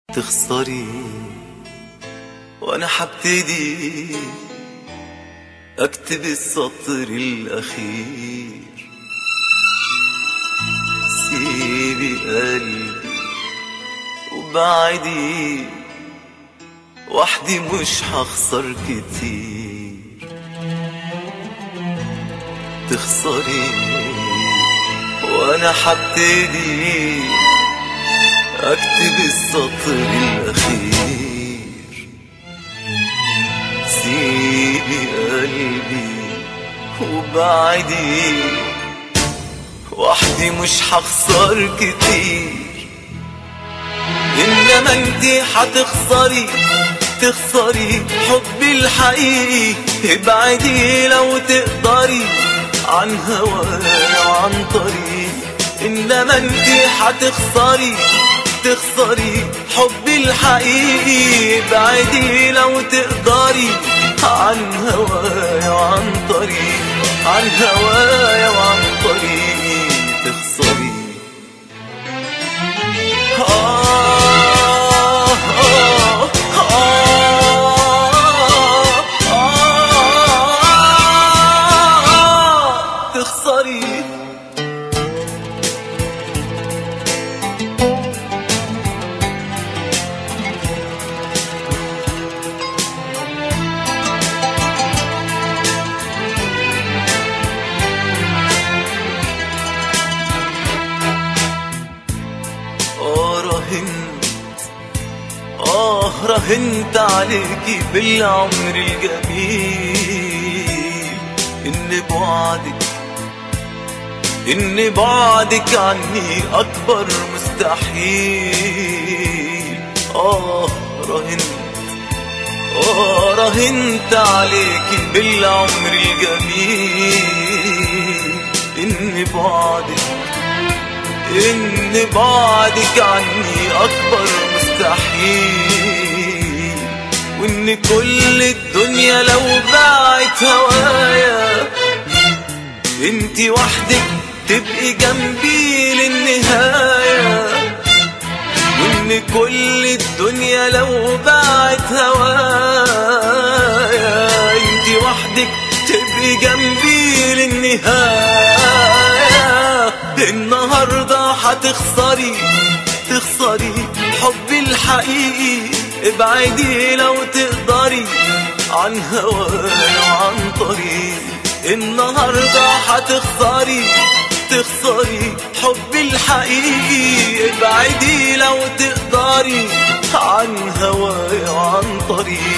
تخسري وانا حبتدي اكتب السطر الاخير سيبي قلبي وبعدي وحدي مش هخسر كتير تخسري وانا حبتدي اكتب السطر الاخير سيبي قلبي وبعدي وحدي مش هخسر كتير انما انتي هتخسري تخسري حبي الحقيقي ابعدي لو تقدري عن هواي وعن طريق انما انتي هتخسري تخسري حبي الحقيقي ابعدي لو تقدري عن هواي وعن طريق عن هواي وعن طريقي تخسري آه آه آه آه تخسري آه راهنت آه راهنت عليكي بالعمر الجميل إن بعدك إن بعدك عني أكبر مستحيل آه راهنت آه راهنت عليكي بالعمر الجميل إن بعدك إن بعدك عني أكبر مستحيل وإن كل الدنيا لو باعت هوايا انتي وحدك تبقي جنبي للنهاية وإن كل الدنيا لو باعت هوايا انتي وحدك تبقي جنبي للنهاية النهاردة هتخسري تخسري حبي الحقيقي ابعدي لو تقدري عن هواي وعن طريق النهاردة هتخسري تخسري حبي الحقيقي ابعدي لو تقدري عن هواي وعن طريق